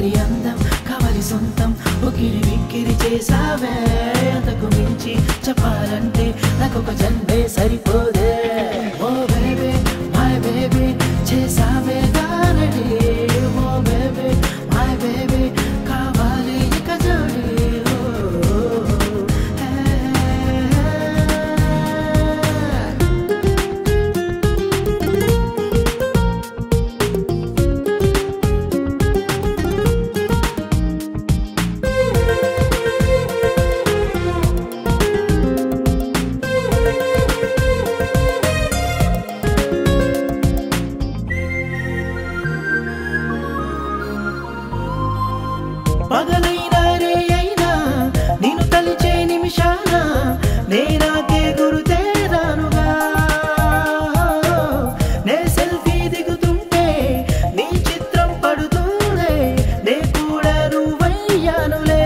కావాలి అందం కావాలి సొంతం ఉకిరి విక్కిరి చేసావే అంతకు మించి చెప్పాలంటే నాకు ఒక జన్మే సరిపోదే ఓ బేబీ మై బేబీ చేసావే గారడి ఓ బేబీ మై బేబీ కావాలి ఇక జోడి ఓ, హే, హే. పగలైనా రే అయినా నిన్ను తలిచే నిమిషాన నేనాకే గురుతే రానుగా నే సెల్ఫీ దిగుతుంటే నీ చిత్రం పడుతూనే నే కూడా నువ్వయ్యానులే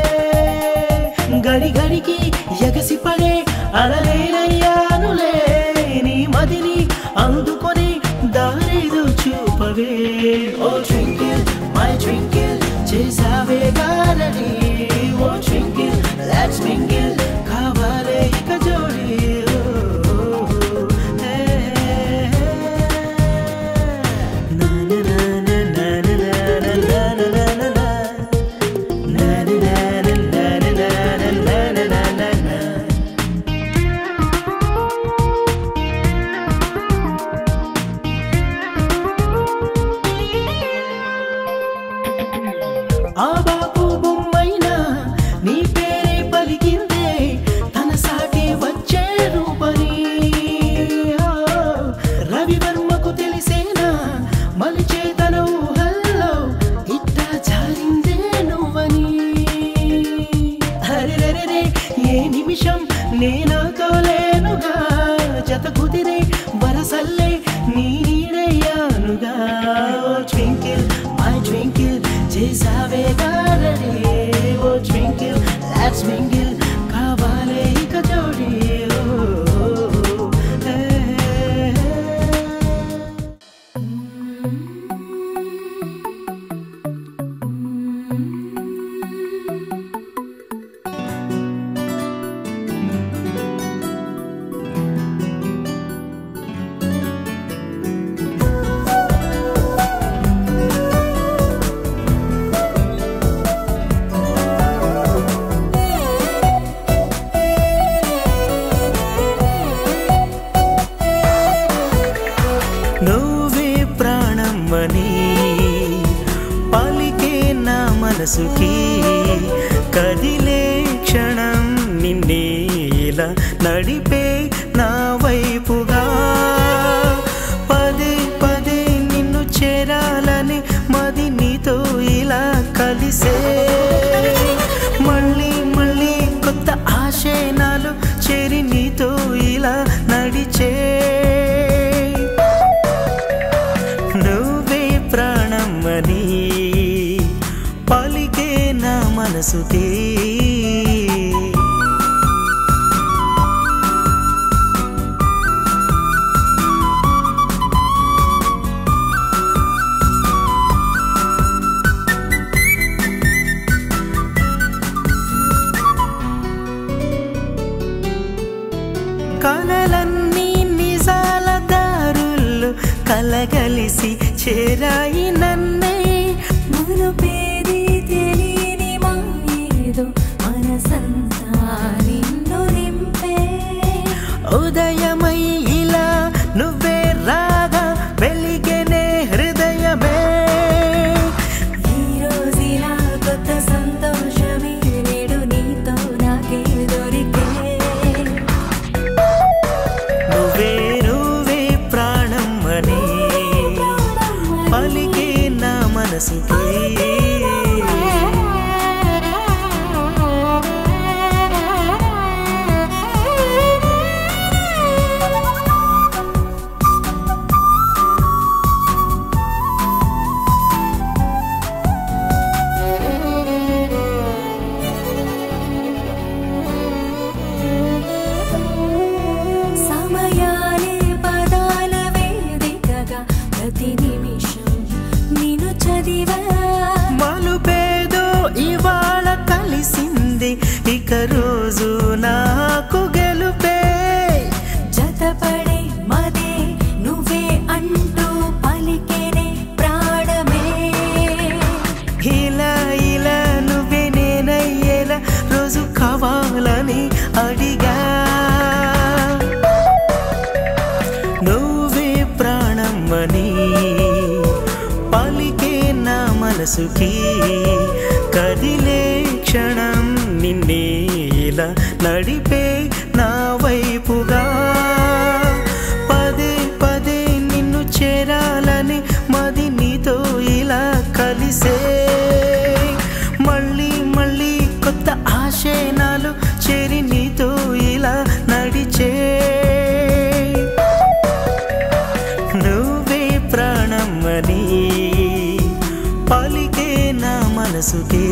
గడి గడికి ఎగసి పడే అలలేనయ్యానులే నీ మదిని అందుకొని దారిదు చూపవే ఓ ట్వింకిల్ మై ట్వింకిల్ చేసావే గారడి ఓ ట్వింకిల్ లెట్స్ మింగిల్ కావాలే ఇక జోడి ఓ, హే, హే. నా నా నా నా నా నా నా నా నా నా నా. Na na na na na na na na na na na. ఆ బాపు బొమ్మైనా నీ పేరే పలికిందే తన సాటి వచ్చే రూపని ఆ, రవివర్మకు తెలిసేనా మలిచే తన ఊహల్లో ఇట్టా జారిందే నువ్వని అరెరెరెరే ఏ నిమిషం నేనాతో లేనుగా జత కుదిరే వరసల్లే నీ నీడయ్యానుగా ఓ ట్వింకిల్ మై ట్వింకిల్ చేసావే గారడి ఓ ట్వింకిల్ లాట్స్ మింగిల్ కావాలే ఇక జోడి ఓ, హే, హే. నువ్వే ప్రాణమని పలికే నా మనసుకి కదిలే క్షణం నిన్నే ఇలా నడిపే నా వైపుగా పదే పదే నిన్ను చేరాలని మది నీతో ఇలా కలిసే మళ్ళీ మళ్ళీ కొత్త ఆశయనాలు చేరి నీతో ఇలా నడిచే నువ్వే ప్రాణమని పలికే నా మనసుకే కలలన్నీ నిజాల దారుల్లో కలగలిసి చేరాయి నన్నే మునుపేది తెలియని మాయేదో మనసంతా నిన్ను నింపే ఉదయమై ఇలా నువ్వే రాగా వెలిగెనే హృదయమే ఈ రోజులా కొత్త సంతోషమే నేడు నీతో నాకే దొరికే నువ్వే నువ్వే ప్రాణం అని పలికే నా మనసుకే సమయాలే పదాల వేదికగా ప్రతి నిమిషం నిన్ను చదివా మనసుకి కదిలే క్షణం నిన్నే ఇలా నడిపే నా వైపుగా పదే పదే నిన్ను చేరాలని మది నీతో ఇలా కలిసే మళ్ళీ మళ్ళీ కొత్త ఆశయనాలు చేరి నీతో ఇలా నడిచే నువ్వే ప్రాణమని పలికే నా మనసుకి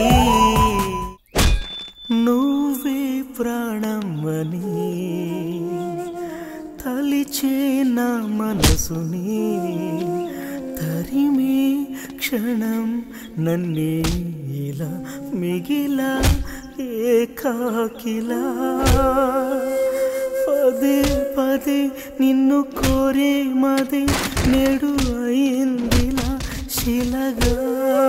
నువ్వే ప్రాణమని తలిచే నా మనసుని తరిమే క్షణం నన్నే ఇలా మిగిలా ఏకాకిలా పదే పదే నిన్ను కోరే మది నేడు అయిందిలా శిలగా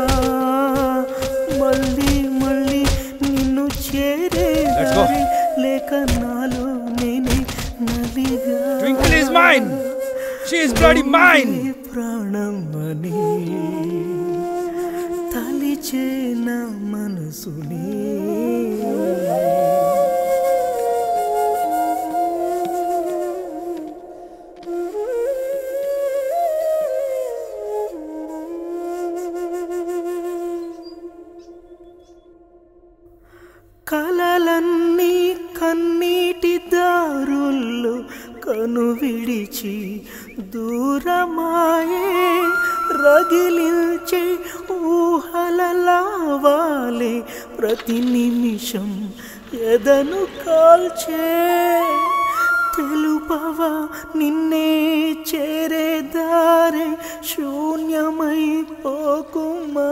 మళ్ళీ మళ్ళీ నిన్ను చేరే దారి లేక నాలో నేనే నలిగా Twinkle is mine. She is bloody mine. నీ ప్రాణమని తలిచే నా మనసుని కలలన్నీ కన్నీటి దారుల్లో కను విడిచి దూరమాయే రగిలించే ఊహల లావాలే ప్రతి నిమిషం ఎదను కాల్చే తెలుపవా నిన్నే చేరే దారే శూన్యమైపోకుమా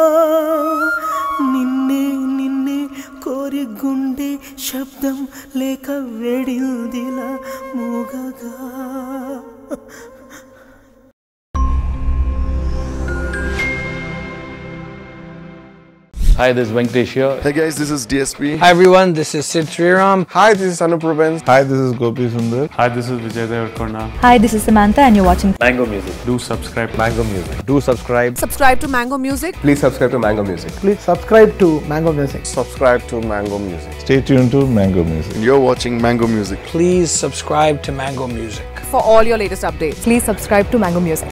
నిన్నే నిన్నే కోరి గుండె శబ్దం లేక వెడిందిలా మూగగా Hi, this is Venkatesh here. Hey guys, this is DSP. Hi everyone, this is Sid Sriram. Hi, this is Anup Rubens. Hi, this is Gopi Sundar. Hi, this is Vijay Devarkonda. Hi, this is Samantha, and you're watching Mango Music. Do subscribe. Mango Music. Do subscribe. subscribe to Mango Music. Please subscribe to Mango Music. Please subscribe to Mango Music. Subscribe to Mango Music. Stay tuned to Mango Music. You're watching Mango Music. Please subscribe to Mango Music. For all your latest updates. Please subscribe to Mango Music.